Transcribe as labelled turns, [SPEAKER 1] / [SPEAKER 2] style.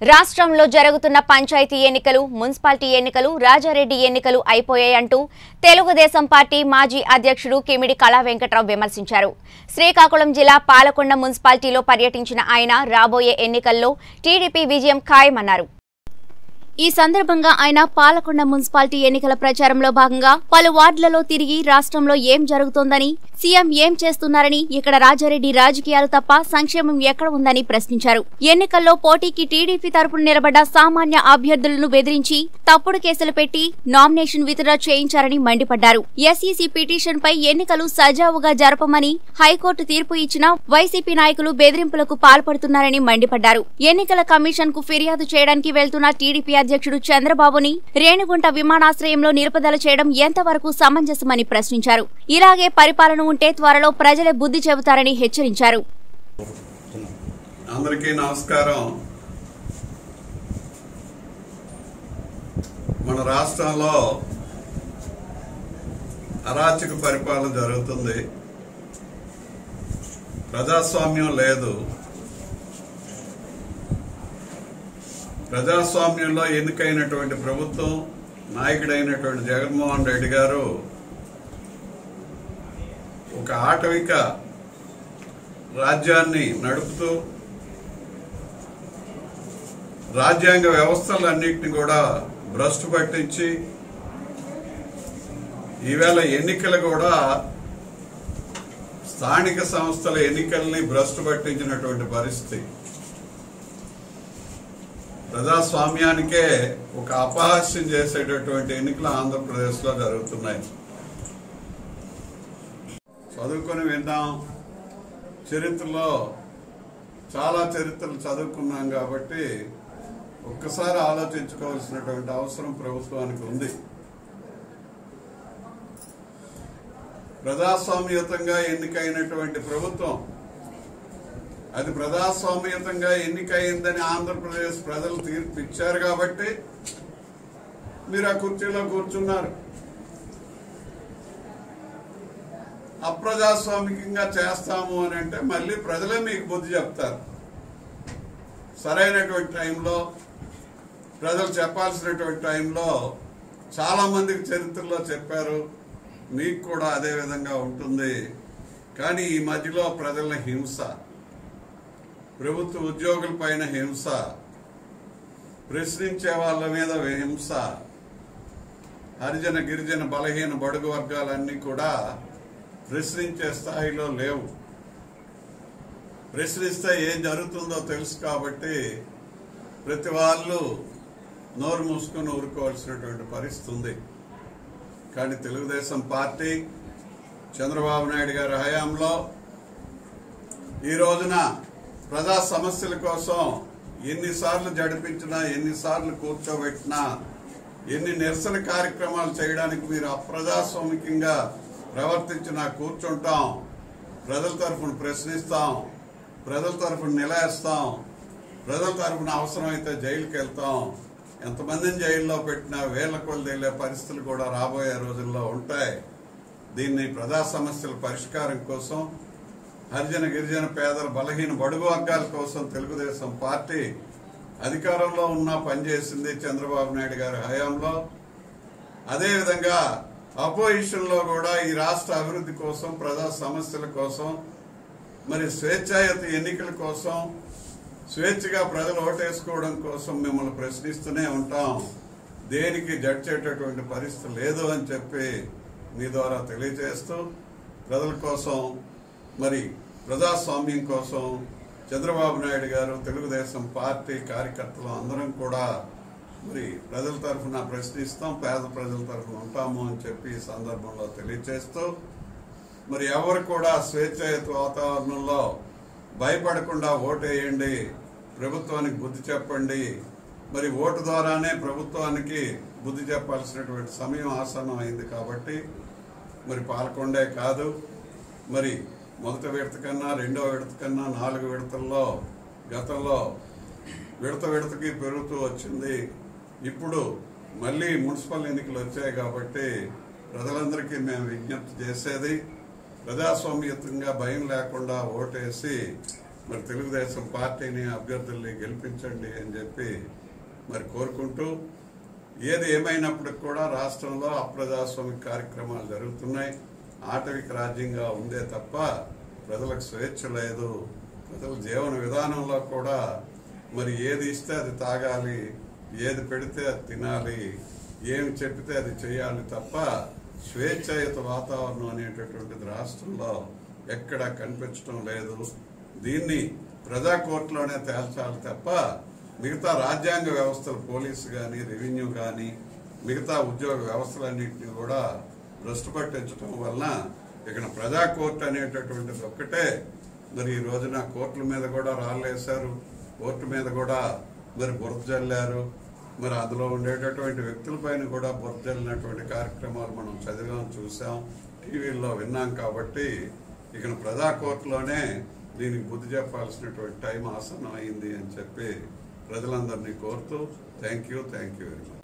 [SPEAKER 1] రాష్ట్రంలో జరుగుతున్న పంచాయతీ ఎన్నికలు మున్సిపాలిటీ ఎన్నికలు రాజారెడ్డి ఎన్నికలు అయిపోయాయంటూ తెలుగుదేశం పార్టీ మాజీ అధ్యక్షుడు కిమిడి కళా వెంకట్రావు విమర్శించారు శ్రీకాకుళం జిల్లా పాలకొండ మున్సిపాలిటీలో పర్యటించిన ఆయన రాబోయే ఎన్నికల్లో టీడీపీ విజయం ఖాయమన్నారు ఈ సందర్భంగా ఆయన పాలకొండ మున్సిపాలిటీ ఎన్నికల ప్రచారంలో భాగంగా పలు వార్డులలో తిరిగి రాష్ట్రంలో ఏం జరుగుతోందని సీఎం ఏం చేస్తున్నారని ఇక్కడ రాజారెడ్డి రాజకీయాలు తప్ప సంక్షేమం ఎక్కడ ఉందని ప్రశ్నించారు ఎన్నికల్లో పోటీకి టీడీపీ తరపున నిలబడ్డ సామాన్య అభ్యర్థులను బెదిరించి తప్పుడు కేసులు పెట్టి నామినేషన్ విత్డ్రా చేయించారని మండిపడ్డారు ఎస్ఈసీ పిటిషన్ పై ఎన్నికలు సజావుగా జరపమని హైకోర్టు తీర్పు ఇచ్చినా వైసీపీ నాయకులు బెదిరింపులకు పాల్పడుతున్నారని మండిపడ్డారు ఎన్నికల కమిషన్ కు ఫిర్యాదు చేయడానికి వెళ్తున్న టీడీపీ అధ్యక్షుడు చంద్రబాబుని రేణిగుంట విమానాశ్రయంలో నిలుపుదల చేయడం ఎంతవరకు సమంజసమని ప్రశ్నించారు ఇలాగే పరిపాలన ఉంటే త్వరలో ప్రజలే బుద్ధి చెబుతారని హెచ్చరించారు
[SPEAKER 2] అందరికీ నమస్కారం మన రాష్ట్రంలో అరాచక పరిపాలన జరుగుతుంది ప్రజాస్వామ్యం లేదు ప్రజాస్వామ్యంలో ఎన్నికైనటువంటి ప్రభుత్వం నాయకుడైనటువంటి జగన్మోహన్ రెడ్డి గారు ఒక ఆటవిక రాజ్యాన్ని నడుపుతూ రాజ్యాంగ వ్యవస్థలన్నింటినీ కూడా భ్రష్టు పట్టించి ఈవేళ ఎన్నికలు కూడా స్థానిక సంస్థల ఎన్నికల్ని భ్రష్టు పట్టించినటువంటి పరిస్థితి ప్రజాస్వామ్యానికే ఒక అపహాస్యం చేసేటటువంటి ఎన్నికలు ఆంధ్రప్రదేశ్లో జరుగుతున్నాయి చదువుకొని విన్నాం చరిత్రలో చాలా చరిత్రలు చదువుకున్నాం కాబట్టి ఒక్కసారి ఆలోచించుకోవాల్సినటువంటి అవసరం ప్రభుత్వానికి ఉంది ప్రజాస్వామ్యతంగా ఎన్నికైనటువంటి ప్రభుత్వం అది ప్రజాస్వామ్యతంగా ఎన్నికయిందని ఆంధ్రప్రదేశ్ ప్రజలు తీర్పు ఇచ్చారు కాబట్టి మీరు ఆ కుర్చీలో కూర్చున్నారు అప్రజాస్వామికంగా చేస్తాము అని అంటే మళ్ళీ ప్రజలే మీకు బుద్ధి చెప్తారు సరైనటువంటి టైంలో ప్రజలు చెప్పాల్సినటువంటి టైంలో చాలా మందికి చరిత్రలో చెప్పారు మీకు కూడా అదే విధంగా ఉంటుంది కానీ ఈ మధ్యలో ప్రజల హింస ప్రభుత్వ ఉద్యోగుల పైన హింస ప్రశ్నించే వాళ్ళ మీద హింస హరిజన గిరిజన బలహీన బడుగు వర్గాలన్నీ కూడా ప్రశ్నించే స్థాయిలో లేవు ప్రశ్నిస్తే ఏం జరుగుతుందో తెలుసు కాబట్టి ప్రతి వాళ్ళు నోరు మూసుకొని ఊరుకోవాల్సినటువంటి పరిస్థితి ఉంది కానీ తెలుగుదేశం పార్టీ చంద్రబాబు నాయుడు గారి హయాంలో ఈ రోజున ప్రజా సమస్యల కోసం ఎన్నిసార్లు జడిపించినా ఎన్నిసార్లు కూర్చోబెట్టినా ఎన్ని నిరసన కార్యక్రమాలు చేయడానికి మీరు అప్రజాస్వామికంగా ప్రవర్తించినా కూర్చుంటాం ప్రజల తరఫున ప్రశ్నిస్తాం ప్రజల తరఫున నిలయేస్తాం ప్రజల తరఫున అవసరమైతే జైలుకి వెళ్తాం ఎంతమందిని జైల్లో పెట్టినా వేల కొలు తేలే పరిస్థితులు కూడా రాబోయే రోజుల్లో ఉంటాయి దీన్ని ప్రజా సమస్యల పరిష్కారం కోసం హరిజన గిరిజన పేదల బలహీన బడుగు వర్గాల కోసం తెలుగుదేశం పార్టీ అధికారంలో ఉన్నా పనిచేసింది చంద్రబాబు నాయుడు గారి హయాంలో అదేవిధంగా అపోజిషన్ లో కూడా ఈ రాష్ట్ర అభివృద్ధి కోసం ప్రజా సమస్యల కోసం మరి స్వేచ్ఛాయుత ఎన్నికల కోసం స్వేచ్ఛగా ప్రజలు ఓటేసుకోవడం కోసం మిమ్మల్ని ప్రశ్నిస్తూనే ఉంటాం దేనికి జడ్చేటటువంటి పరిస్థితి లేదు అని చెప్పి మీ ద్వారా తెలియజేస్తూ ప్రజల కోసం మరి ప్రజాస్వామ్యం కోసం చంద్రబాబు నాయుడు గారు తెలుగుదేశం పార్టీ కార్యకర్తలు అందరం కూడా మరి ప్రజల తరఫున ప్రశ్నిస్తాం పేద ప్రజల తరఫున ఉంటాము అని చెప్పి ఈ సందర్భంలో తెలియజేస్తూ మరి ఎవరు కూడా స్వేచ్ఛాయుత వాతావరణంలో భయపడకుండా ఓటేయండి ప్రభుత్వానికి బుద్ధి చెప్పండి మరి ఓటు ద్వారానే ప్రభుత్వానికి బుద్ధి చెప్పాల్సినటువంటి సమయం ఆసన్నం అయింది కాబట్టి మరి పాల్కొండే కాదు మరి మొదటి విడత కన్నా రెండో విడత కన్నా నాలుగు విడతల్లో గతంలో విడత విడతకి పెరుగుతూ వచ్చింది ఇప్పుడు మళ్ళీ మున్సిపల్ ఎన్నికలు వచ్చాయి కాబట్టి ప్రజలందరికీ మేము విజ్ఞప్తి చేసేది ప్రజాస్వామ్యతంగా భయం లేకుండా ఓటేసి మరి తెలుగుదేశం పార్టీని అభ్యర్థుల్ని గెలిపించండి అని చెప్పి మరి కోరుకుంటూ ఏది ఏమైనప్పటికి కూడా రాష్ట్రంలో అప్రజాస్వామిక కార్యక్రమాలు జరుగుతున్నాయి ఆటవిక రాజ్యంగా ఉందే తప్ప ప్రజలకు స్వేచ్ఛ లేదు ప్రజల జీవన విధానంలో కూడా మరి ఏది ఇస్తే అది తాగాలి ఏది పెడితే అది తినాలి ఏమి చెప్పితే అది చేయాలి తప్ప స్వేచ్ఛాయుత వాతావరణం అనేటటువంటిది రాష్ట్రంలో ఎక్కడా కనిపించడం లేదు దీన్ని ప్రజా కోర్టులోనే తేల్చాలి తప్ప మిగతా రాజ్యాంగ వ్యవస్థలు పోలీసు కానీ రెవెన్యూ కానీ మిగతా ఉద్యోగ వ్యవస్థలన్నింటినీ కూడా భ్రష్టు పట్టించడం వలన ఇక్కడ ప్రజా కోర్టు అనేటటువంటిది ఒక్కటే మరి ఈ రోజున కోర్టుల మీద కూడా రాళ్ళేశారు కోర్టు మీద కూడా మరి బురద జల్లారు మరి అందులో ఉండేటటువంటి వ్యక్తులపైన కూడా బురద జల్లినటువంటి కార్యక్రమాలు మనం చదివాం చూసాం టీవీల్లో విన్నాం కాబట్టి ఇక ప్రజా కోర్టులోనే దీనికి బుద్ధి చెప్పాల్సినటువంటి టైం ఆసన్నం అయింది అని చెప్పి ప్రజలందరినీ కోరుతూ thank you thank you very much